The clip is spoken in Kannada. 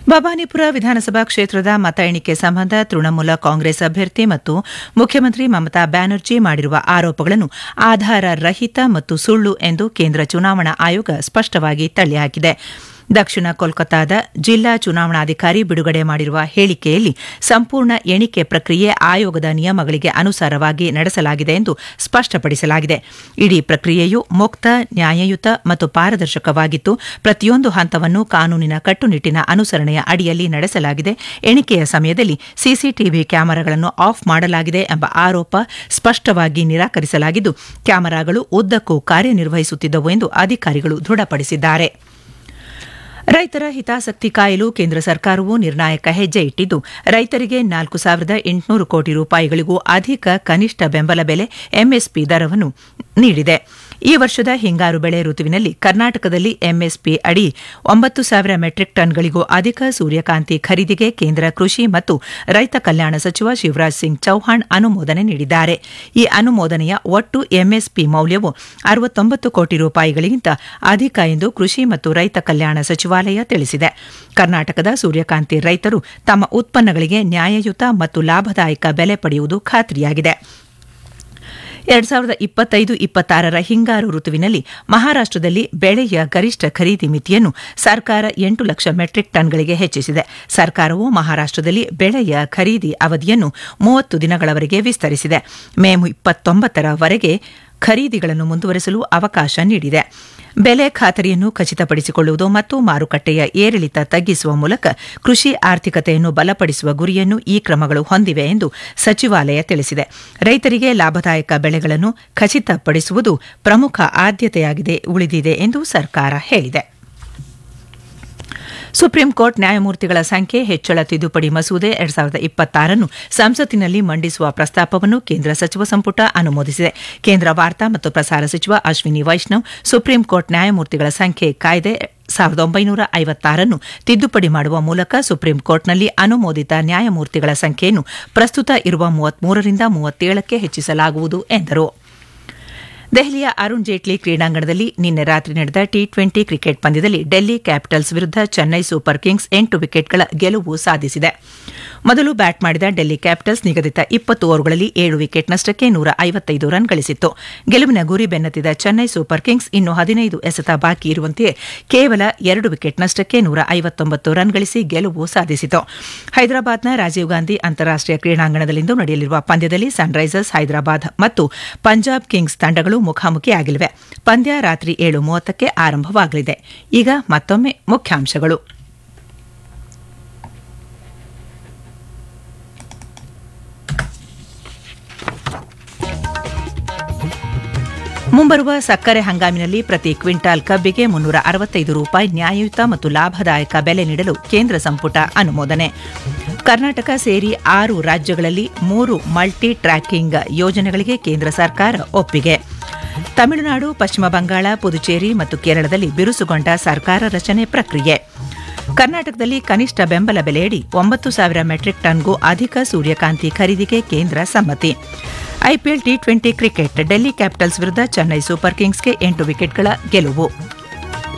ಬಬಾನಿಪುರ ವಿಧಾನಸಭಾ ಕ್ಷೇತ್ರದ ಮತ ಎಣಿಕೆ ಸಂಬಂಧ ತೃಣಮೂಲ ಕಾಂಗ್ರೆಸ್ ಅಭ್ಯರ್ಥಿ ಮತ್ತು ಮುಖ್ಯಮಂತ್ರಿ ಮಮತಾ ಬ್ಯಾನರ್ಜಿ ಮಾಡಿರುವ ಆರೋಪಗಳನ್ನು ಆಧಾರ ರಹಿತ ಮತ್ತು ಸುಳ್ಳು ಎಂದು ಕೇಂದ್ರ ಚುನಾವಣಾ ಆಯೋಗ ಸ್ಪಷ್ಟವಾಗಿ ತಳ್ಳಿಹಾಕಿದೆ ದಕ್ಷಿಣ ಕೋಲ್ಕತಾದ ಜಿಲ್ಲಾ ಚುನಾವಣಾಧಿಕಾರಿ ಬಿಡುಗಡೆ ಮಾಡಿರುವ ಹೇಳಿಕೆಯಲ್ಲಿ ಸಂಪೂರ್ಣ ಎಣಿಕೆ ಪ್ರಕ್ರಿಯೆ ಆಯೋಗದ ನಿಯಮಗಳಿಗೆ ಅನುಸಾರವಾಗಿ ನಡೆಸಲಾಗಿದೆ ಎಂದು ಸ್ಪಷ್ಟಪಡಿಸಲಾಗಿದೆ ಇಡೀ ಪ್ರಕ್ರಿಯೆಯು ಮುಕ್ತ ನ್ಯಾಯಯುತ ಮತ್ತು ಪಾರದರ್ಶಕವಾಗಿತ್ತು ಪ್ರತಿಯೊಂದು ಹಂತವನ್ನು ಕಾನೂನಿನ ಕಟ್ಟುನಿಟ್ಟಿನ ಅನುಸರಣೆಯ ಅಡಿಯಲ್ಲಿ ನಡೆಸಲಾಗಿದೆ ಎಣಿಕೆಯ ಸಮಯದಲ್ಲಿ ಸಿಸಿಟಿವಿ ಕ್ಯಾಮೆರಾಗಳನ್ನು ಆಫ್ ಮಾಡಲಾಗಿದೆ ಎಂಬ ಆರೋಪ ಸ್ಪಷ್ಟವಾಗಿ ನಿರಾಕರಿಸಲಾಗಿದ್ದು ಕ್ಯಾಮೆರಾಗಳು ಉದ್ದಕ್ಕೂ ಕಾರ್ಯನಿರ್ವಹಿಸುತ್ತಿದ್ದವು ಎಂದು ಅಧಿಕಾರಿಗಳು ದೃಢಪಡಿಸಿದ್ದಾರೆ ರೈತರ ಹಿತಾಸಕ್ತಿ ಕಾಯಲು ಕೇಂದ್ರ ಸರ್ಕಾರವು ನಿರ್ಣಾಯಕ ಹೆಜ್ಜೆ ಇಟ್ಟಿದ್ದು ರೈತರಿಗೆ ನಾಲ್ಕು ಸಾವಿರದ ಎಂಟುನೂರು ಕೋಟಿ ರೂಪಾಯಿಗಳಿಗೂ ಅಧಿಕ ಕನಿಷ್ಠ ಬೆಂಬಲ ಬೆಲೆ ಎಂಎಸ್ಪಿ ದರವನ್ನು ನೀಡಿದೆ ಈ ವರ್ಷದ ಹಿಂಗಾರು ಬೆಳೆ ಋತುವಿನಲ್ಲಿ ಕರ್ನಾಟಕದಲ್ಲಿ ಎಂಎಸ್ಪಿ ಅಡಿ ಒಂಬತ್ತು ಸಾವಿರ ಮೆಟ್ರಿಕ್ ಟನ್ಗಳಿಗೂ ಅಧಿಕ ಸೂರ್ಯಕಾಂತಿ ಖರೀದಿಗೆ ಕೇಂದ್ರ ಕೃಷಿ ಮತ್ತು ರೈತ ಕಲ್ಯಾಣ ಸಚಿವ ಶಿವರಾಜ್ ಸಿಂಗ್ ಚೌಹಾಣ್ ಅನುಮೋದನೆ ನೀಡಿದ್ದಾರೆ ಈ ಅನುಮೋದನೆಯ ಒಟ್ಟು ಎಂಎಸ್ಪಿ ಮೌಲ್ಯವು ಅರವತ್ತೊಂಬತ್ತು ಕೋಟಿ ರೂಪಾಯಿಗಳಿಗಿಂತ ಅಧಿಕ ಎಂದು ಕೃಷಿ ಮತ್ತು ರೈತ ಕಲ್ಯಾಣ ಸಚಿವಾಲಯ ತಿಳಿಸಿದೆ ಕರ್ನಾಟಕದ ಸೂರ್ಯಕಾಂತಿ ರೈತರು ತಮ್ಮ ಉತ್ಪನ್ನಗಳಿಗೆ ನ್ಯಾಯಯುತ ಮತ್ತು ಲಾಭದಾಯಕ ಬೆಲೆ ಪಡೆಯುವುದು ಖಾತ್ರಿಯಾಗಿದೆ ಎರಡ್ ಸಾವಿರದ ಇಪ್ಪತ್ತೈದು ಇಪ್ಪತ್ತಾರರ ಹಿಂಗಾರು ಋತುವಿನಲ್ಲಿ ಮಹಾರಾಷ್ಟದಲ್ಲಿ ಬೆಳೆಯ ಗರಿಷ್ಠ ಖರೀದಿ ಮಿತಿಯನ್ನು ಸರ್ಕಾರ ಎಂಟು ಲಕ್ಷ ಮೆಟ್ರಿಕ್ ಟನ್ಗಳಿಗೆ ಹೆಚ್ಚಿಸಿದೆ ಸರ್ಕಾರವು ಮಹಾರಾಷ್ಟದಲ್ಲಿ ಬೆಳೆಯ ಖರೀದಿ ಅವಧಿಯನ್ನು ಮೂವತ್ತು ದಿನಗಳವರೆಗೆ ವಿಸ್ತರಿಸಿದೆ ಮೇ ಇಪ್ಪತ್ತೊಂಬತ್ತರವರೆಗೆ ಖರೀದಿಗಳನ್ನು ಮುಂದುವರೆಸಲು ಅವಕಾಶ ನೀಡಿದೆ ಬೆಲೆ ಖಾತರಿಯನ್ನು ಖಚಿತಪಡಿಸಿಕೊಳ್ಳುವುದು ಮತ್ತು ಮಾರುಕಟ್ಟೆಯ ಏರಿಳಿತ ತಗ್ಗಿಸುವ ಮೂಲಕ ಕೃಷಿ ಆರ್ಥಿಕತೆಯನ್ನು ಬಲಪಡಿಸುವ ಗುರಿಯನ್ನು ಈ ಕ್ರಮಗಳು ಹೊಂದಿವೆ ಎಂದು ಸಚಿವಾಲಯ ತಿಳಿಸಿದೆ ರೈತರಿಗೆ ಲಾಭದಾಯಕ ಬೆಳೆಗಳನ್ನು ಖಚಿತಪಡಿಸುವುದು ಪ್ರಮುಖ ಆದ್ಯತೆಯಾಗಿದೆ ಉಳಿದಿದೆ ಎಂದು ಸರ್ಕಾರ ಹೇಳಿದೆ ಸುಪ್ರೀಂ ಕೋರ್ಟ್ ನ್ಯಾಯಮೂರ್ತಿಗಳ ಸಂಖ್ಯೆ ಹೆಚ್ಚಳ ತಿದ್ದುಪಡಿ ಮಸೂದೆ ಎರಡ್ ಸಾವಿರದ ಇಪ್ಪತ್ತಾರನ್ನು ಸಂಸತ್ತಿನಲ್ಲಿ ಮಂಡಿಸುವ ಪ್ರಸ್ತಾಪವನ್ನು ಕೇಂದ್ರ ಸಚಿವ ಸಂಪುಟ ಅನುಮೋದಿಸಿದೆ ಕೇಂದ್ರ ವಾರ್ತಾ ಮತ್ತು ಪ್ರಸಾರ ಸಚಿವ ಅಶ್ವಿನಿ ವೈಷ್ಣವ್ ಸುಪ್ರೀಂ ಕೋರ್ಟ್ ನ್ಯಾಯಮೂರ್ತಿಗಳ ಸಂಖ್ಯೆ ಕಾಯ್ದೆ ಸಾವಿರದ ಒಂಬೈನೂರ ಐವತ್ತಾರನ್ನು ತಿದ್ದುಪಡಿ ಮಾಡುವ ಮೂಲಕ ಸುಪ್ರೀಂ ಕೋರ್ಟ್ನಲ್ಲಿ ಅನುಮೋದಿತ ನ್ಯಾಯಮೂರ್ತಿಗಳ ಸಂಖ್ಯೆಯನ್ನು ಪ್ರಸ್ತುತ ಇರುವ ಮೂವತ್ಮೂರರಿಂದ ಮೂವತ್ತೇಳಕ್ಕೆ ಹೆಚ್ಚಿಸಲಾಗುವುದು ಎಂದರು ದೆಹಲಿಯ ಅರುಣ್ ಜೇಟ್ಲಿ ಕ್ರೀಡಾಂಗಣದಲ್ಲಿ ನಿನ್ನೆ ರಾತ್ರಿ ನಡೆದ ಟಿ ಟ್ವೆಂಟಿ ಕ್ರಿಕೆಟ್ ಪಂದ್ಯದಲ್ಲಿ ಡೆಲ್ಲಿ ಕ್ಯಾಪಿಟಲ್ಸ್ ವಿರುದ್ಧ ಚೆನ್ನೈ ಸೂಪರ್ ಕಿಂಗ್ಸ್ ಎಂಟು ವಿಕೆಟ್ಗಳ ಗೆಲುವು ಸಾಧಿಸಿದೆ ಮೊದಲು ಬ್ಯಾಟ್ ಮಾಡಿದ ಡೆಲ್ಲಿ ಕ್ಯಾಪಿಟಲ್ಸ್ ನಿಗದಿತ ಇಪ್ಪತ್ತು ಓವರ್ಗಳಲ್ಲಿ ಏಳು ವಿಕೆಟ್ ನಷ್ಟಕ್ಕೆ ನೂರ ಐವತ್ತೈದು ರನ್ ಗಳಿಸಿತ್ತು ಗೆಲುವಿನ ಗುರಿ ಬೆನ್ನತ್ತಿದ ಚೆನ್ನೈ ಸೂಪರ್ ಕಿಂಗ್ಸ್ ಇನ್ನು ಹದಿನೈದು ಎಸೆತ ಬಾಕಿ ಇರುವಂತೆಯೇ ಕೇವಲ ಎರಡು ವಿಕೆಟ್ ನಷ್ಟಕ್ಕೆ ನೂರ ಐವತ್ತೊಂಬತ್ತು ರನ್ ಗಳಿಸಿ ಗೆಲುವು ಸಾಧಿಸಿತು ಹೈದರಾಬಾದ್ನ ರಾಜೀವ್ ಗಾಂಧಿ ಅಂತಾರಾಷ್ಟೀಯ ಕ್ರೀಡಾಂಗಣದಲ್ಲಿಂದು ನಡೆಯಲಿರುವ ಪಂದ್ಯದಲ್ಲಿ ಸನ್ರೈಸರ್ಸ್ ಹೈದರಾಬಾದ್ ಮತ್ತು ಪಂಜಾಬ್ ಕಿಂಗ್ಸ್ ತಂಡಗಳು ಮುಖಾಮುಖಿಯಾಗಲಿವೆ ಪಂದ್ಯ ರಾತ್ರಿ ಏಳು ಮೂವತ್ತಕ್ಕೆ ಆರಂಭವಾಗಲಿದೆ ಈಗ ಮತ್ತೊಮ್ಮೆ ಮುಖ್ಯಾಂಶಗಳು ಮುಂಬರುವ ಸಕ್ಕರೆ ಹಂಗಾಮಿನಲ್ಲಿ ಪ್ರತಿ ಕ್ವಿಂಟಾಲ್ ಕಬ್ಬಿಗೆ ಮುನ್ನೂರ ಅರವತ್ತೈದು ರೂಪಾಯಿ ನ್ಯಾಯಯುತ ಮತ್ತು ಲಾಭದಾಯಕ ಬೆಲೆ ನೀಡಲು ಕೇಂದ್ರ ಸಂಪುಟ ಅನುಮೋದನೆ ಕರ್ನಾಟಕ ಸೇರಿ ಆರು ರಾಜ್ಯಗಳಲ್ಲಿ ಮೂರು ಮಲ್ಟಿ ಟ್ರ್ಯಾಕಿಂಗ್ ಯೋಜನೆಗಳಿಗೆ ಕೇಂದ್ರ ಸರ್ಕಾರ ಒಪ್ಪಿಗೆ ತಮಿಳುನಾಡು ಪಶ್ಚಿಮ ಬಂಗಾಳ ಪುದುಚೇರಿ ಮತ್ತು ಕೇರಳದಲ್ಲಿ ಬಿರುಸುಗೊಂಡ ಸರ್ಕಾರ ರಚನೆ ಪ್ರಕ್ರಿಯೆ ಕರ್ನಾಟಕದಲ್ಲಿ ಕನಿಷ್ಠ ಬೆಂಬಲ ಬೆಲೆಯಡಿ ಒಂಬತ್ತು ಸಾವಿರ ಮೆಟ್ರಿಕ್ ಟನ್ಗೂ ಅಧಿಕ ಸೂರ್ಯಕಾಂತಿ ಖರೀದಿಗೆ ಕೇಂದ್ರ ಸಮ್ಮತಿ IPL T twenty cricket Delhi Capitals ವಿರುದ್ಧ ಚೆನ್ನೈ ಸೂಪರ್ ಕಿಂಗ್ಸ್ಗೆ ಎಂಟು ವಿಕೆಟ್ಗಳ ಗೆಲುವು